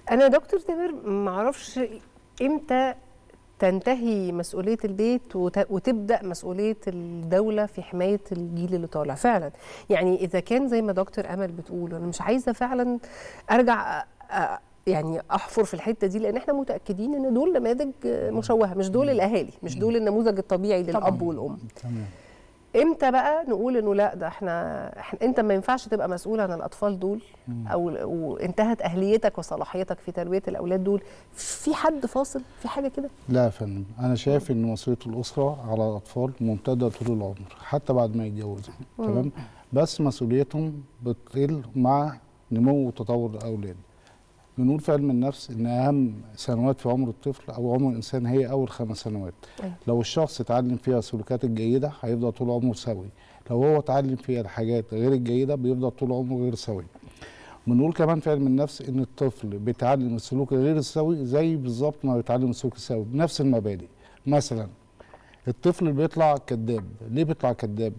انا دكتور تامر ما اعرفش امتى تنتهي مسؤوليه البيت وت- وتبدا مسؤوليه الدوله في حمايه الجيل اللي طالع فعلا يعني اذا كان زي ما دكتور امل بتقول انا مش عايزه فعلا ارجع أ- أ- يعني احفر في الحته دي لان احنا متاكدين ان دول نماذج مشوهه مش دول الاهالي مش دول النموذج الطبيعي للاب والام تمام امتى بقى نقول انه لا ده احنا, احنا انت ما ينفعش تبقى مسؤول عن الاطفال دول او وانتهت اهليتك وصلاحيتك في تربيه الاولاد دول في حد فاصل في حاجه كده لا يا فندم انا شايف ان مسؤوليه الاسره على الاطفال ممتده طول العمر حتى بعد ما يتجوزوا تمام بس مسؤوليتهم بتقل مع نمو وتطور الاولاد بنقول في علم النفس ان اهم سنوات في عمر الطفل او عمر الانسان هي اول خمس سنوات أيوة. لو الشخص اتعلم فيها السلوكات الجيده هيفضل طول عمره سوي لو هو اتعلم فيها الحاجات غير الجيده بيفضل طول عمره غير سوي بنقول كمان في علم النفس ان الطفل بيتعلم السلوك الغير السوي زي بالظبط ما بيتعلم السلوك السوي بنفس المبادئ مثلا الطفل اللي بيطلع كذاب ليه بيطلع كذاب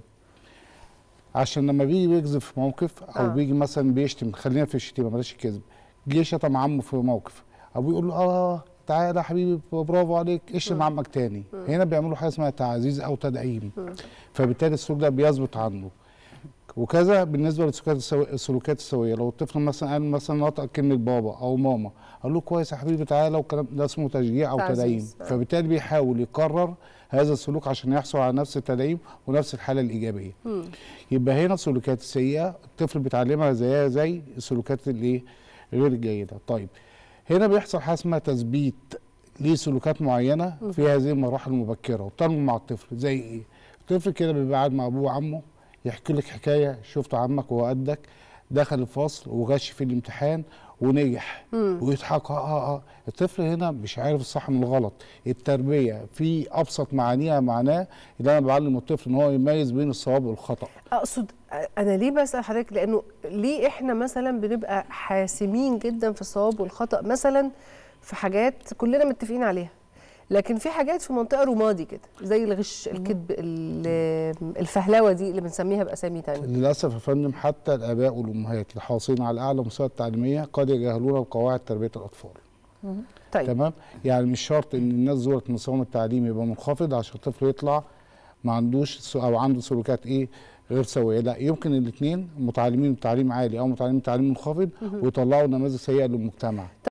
عشان لما بيجي بيكذب في موقف او آه. آه. بيجي مثلا بيشتم خلينا في الشتيمه بلاش الكذب جه شتم عمه في موقف او بيقول له اه تعالى يا حبيبي برافو عليك اشتم عمك تاني هنا بيعملوا حاجه اسمها تعزيز او تدعيم فبالتالي السلوك ده بيثبت عنه وكذا بالنسبه للسلوكات السوي... السلوكات السويه لو الطفل مثلا قال مثلا نطق كلمه بابا او ماما قال له كويس يا حبيبي تعالى والكلام ده اسمه تشجيع او تعزيز. تدعيم آه. فبالتالي بيحاول يكرر هذا السلوك عشان يحصل على نفس التدعيم ونفس الحاله الايجابيه يبقى هنا السلوكات السيئه الطفل بيتعلمها زيها زي السلوكات الايه غير الجيده طيب هنا بيحصل حاجه اسمها تثبيت لسلوكات معينه في هذه المراحل المبكره وبتنمو مع الطفل زي ايه الطفل كده بيبقى قاعد مع ابوه وعمه يحكي لك حكايه شفت عمك وهو قدك دخل الفصل وغش في الامتحان ونجح ويضحك اه اه اه الطفل هنا مش عارف الصح من الغلط التربيه في ابسط معانيها معناه ان انا بعلم الطفل ان هو يميز بين الصواب والخطا اقصد انا ليه بسال حضرتك لانه ليه احنا مثلا بنبقى حاسمين جدا في الصواب والخطا مثلا في حاجات كلنا متفقين عليها لكن في حاجات في منطقه رمادي كده زي الغش الكذب ال- الفهلوه دي اللي بنسميها باسامي تانية للاسف يا فندم حتى الاباء والامهات الحاصلين على اعلى مستوى التعليميه قد يجهلون بقواعد تربيه الاطفال طيب تمام يعني مش شرط ان الناس دولت مستواهم التعليمي يبقى منخفض عشان الطفل يطلع ما عندوش س- او عنده سلوكات ايه غير سويه لا يمكن الاثنين متعلمين بتعليم عالي او متعلمين بتعليم منخفض ويطلعوا نماذج سيئه للمجتمع